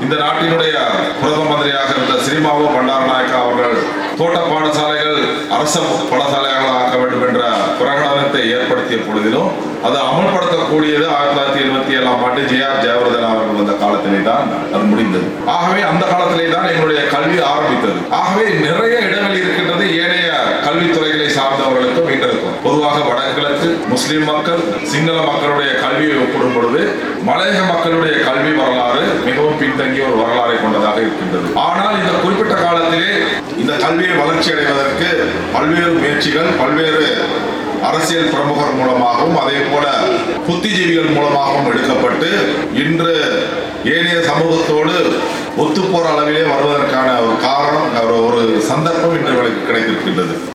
இந்த நாட்டினுடைய பிரதம மந்திரியாக இருந்த ஸ்ரீமாவோ பண்டாரநாயக்கா அவர்கள் தோட்ட பாடசாலைகள் அரச பாடசாலைகளாக ஆக்க வேண்டும் என்ற பிரகடனத்தை ஏற்படுத்திய பொழுதிலும் அது அமல்படுத்தக்கூடியது ஆயிரத்தி தொள்ளாயிரத்தி எழுபத்தி ஏழாம் ஆண்டு ஜே ஆர் ஜெயவர்தன் அவர்கள் வந்த காலத்திலே தான் அது முடிந்தது ஆகவே அந்த காலத்திலே தான் எங்களுடைய கல்வி ஆரம்பித்தது ஆகவே நிறைய இடைவெளி இருக்கின்றது ஏனைய கல்வித்துறைகளை சார்ந்தவர்களுக்கும் எங்களுக்கும் பொதுவாக வடகிழக்கு முஸ்லிம் மக்கள் சிங்கள மக்களுடைய கல்வியை ஒப்பிடும் பொழுது மலையக மக்களுடைய கல்வி வரலாறு மிகவும் பின்தங்கிய ஒரு வரலாறை கொண்டதாக இருக்கின்றது ஆனால் இந்த குறிப்பிட்ட காலத்திலே இந்த கல்வியை வளர்ச்சி அடைவதற்கு பல்வேறு முயற்சிகள் பல்வேறு அரசியல் பிரமுகர் மூலமாகவும் அதே போல புத்திஜீவிகள் மூலமாகவும் எடுக்கப்பட்டு இன்று ஏனைய சமூகத்தோடு ஒத்துப்போற அளவிலே வருவதற்கான ஒரு காரணம் ஒரு- ஒரு சந்தர்ப்பம் இன்று எங்களுக்கு கிடைத்திருக்கின்றது